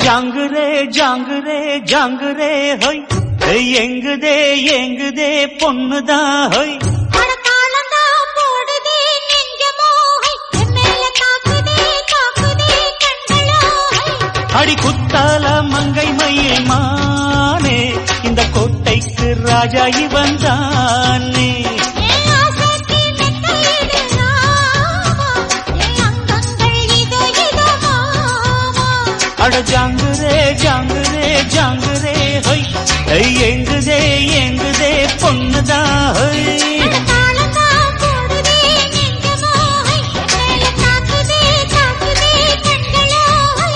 ஜாங்குரே ஜாங்குரே ஜாங்குரே ஹொய் எங்குதே எங்குதே பொண்ணுதான் ஹொய் அடக்காலந்தா போடுதே நெஞ்சமோ ஹை என் மேல தாக்குதே தாக்குதே கண்களோ ஹை அடி குத்தால மங்கை மயில் மானே இந்த கோட்டைக்கு ராஜா இவன் தானே என் ஆசைக்கு மெத்தையிடு ராமா என் அங்கங்கள் இதோ இதோ மாமா அட ஜாங்குரே ஜாங்குரே ஜாங்குரே ஹொய் எங்குதே எங்குதே பொண்ணுதான் ஹொய் அடக்காலந்தா போடுதே நெஞ்சமோ ஹை என் மேல தாக்குதே தாக்குதே கண்களோ ஹை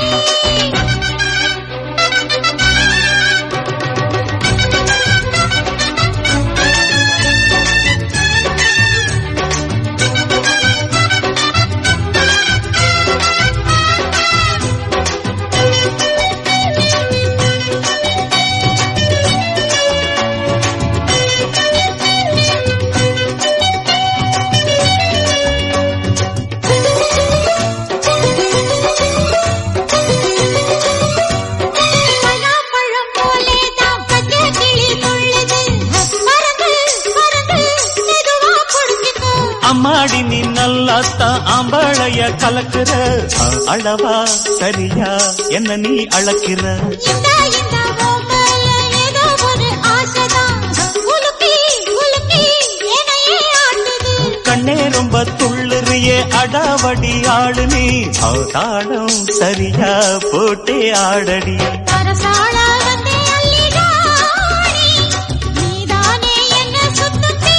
பலாப்பழம் போலே தான் பச்சை கிளி துள்ளுது மறந்து மறந்து மெதுவா குடிச்சுக்கோ அம்மாடி நீ நல்லாத்தான் ஆம்பாளைய கலக்குற அளவா சரியா என்ன நீ அளக்கிற இந்த இந்த ஓமல ஏதோ ஒரு ஆசைதான் உலுக்கி உலுக்கி என்னையே ஆட்டுது கண்ணே ரொம்ப துள்ளுறியே அடாவடி ஆடு நீ தாளம் சரியா போட்டே ஆடடி அரசாள வந்தே அள்ளிடாடி நீதானே என்ன சுத்துத்தே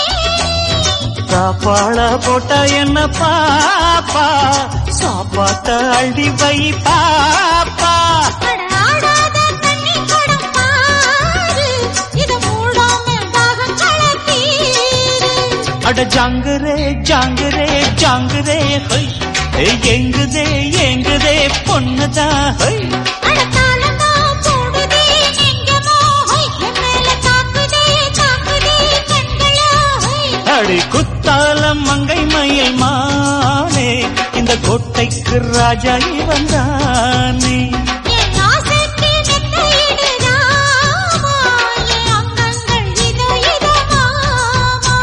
சாப்பாள போட்டா என்ன பாப்பா சாப்பாட்ட அள்ளி வை பாப்பா அட ஆடாத தண்ணி குடம் பாரு இத மூடாம தாகங்களை தீரு அட ஜாங்குரே ஜாங்குரே ஜாங்குரே ஹொய் ஏய், எங்குதே எங்குதே பொண்ணுதா ஹொய் அடத்தாளமா போடுதே நெஞ்சமோ ஹை என் மேல தாக்குதே தாக்குதே கண்களோ ஹை அடி குத்தாலம் மங்கை மயில் மானே இந்த கோட்டைக்கு ராஜா இவன் தானே என் ஆசைக்கு மெத்தையிடு ராமா என் அங்கங்கள் இதோ இதோ மாமா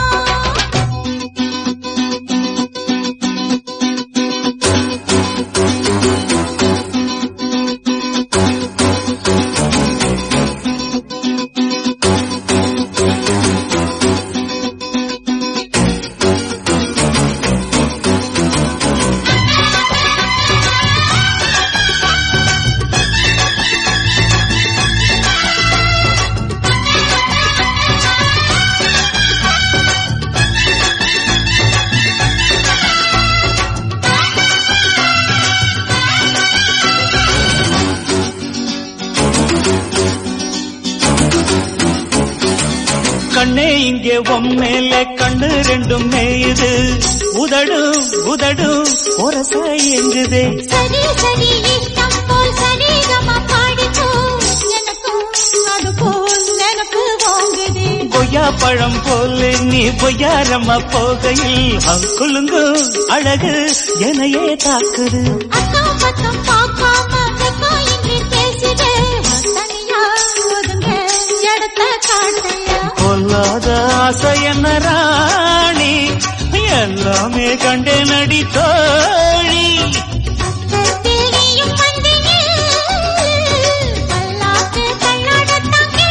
கண்ணே இங்கே உம்மேல கண்ணு ரெண்டும் மேயுது உதடு உதடு ஒரச எங்குதே சரி சரி இஷ்டம் போல் சரிகமா பாடிக்கோ எனக்கும் அது போல் நினப்பு வாங்குதே கொய்யா பழம் போல நீ பொய்யாரம்மா போகையில் குலுங்கு அழகு எனையே தாக்குது அக்கம் பக்கம் பார்க்காம வெக்கம் இன்றி பேசிடு தனியா ஒதுங்க இடத்த காட்டையா பொல்லாத ஆசை என்ன ராணி எல்லாமே கண்டே நடி தோழி பக்கத்தில் நீயும் வந்து நில்லு. பல்லாக்கு கண்ணாடத்தாங்கே.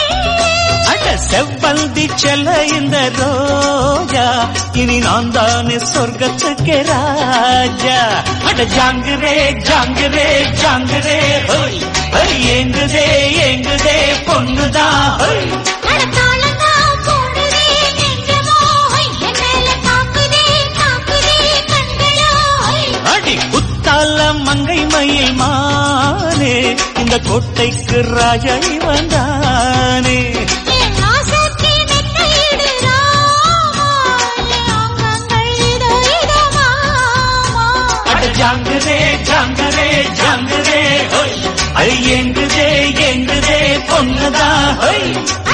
அட செவ்வந்தி செல்ல இந்த ரோஜா இனி நான் தானே சொர்க்கத்துக்கு ராஜா அட ஜாங்குரே ஜாங்குரே ஜாங்குரே ஹோய் ஹோய், ஏங்குதே ஏங்குதே பொண்ணுதா ஹோய் அட தாளந்தான் போடுதே நெஞ்சமோ, ஹொய். என் மேல தாக்குதே, தாக்குதே கண்களோ, ஹொய். அடி குத்தால மங்கை மயில் மானே இந்த கோட்டைக்கு ராஜா வந்தானே என் ஆசைக்கு மெத்தையிடு ராமா. என் அங்கங்கள் இதோ இதோ மாமா. அட ஜாங்குதே ஜாங்குதே ஜாங்குதே ஹோய் ஐ எங்குதே எங்குதே பொண்ணுதா ஹோய்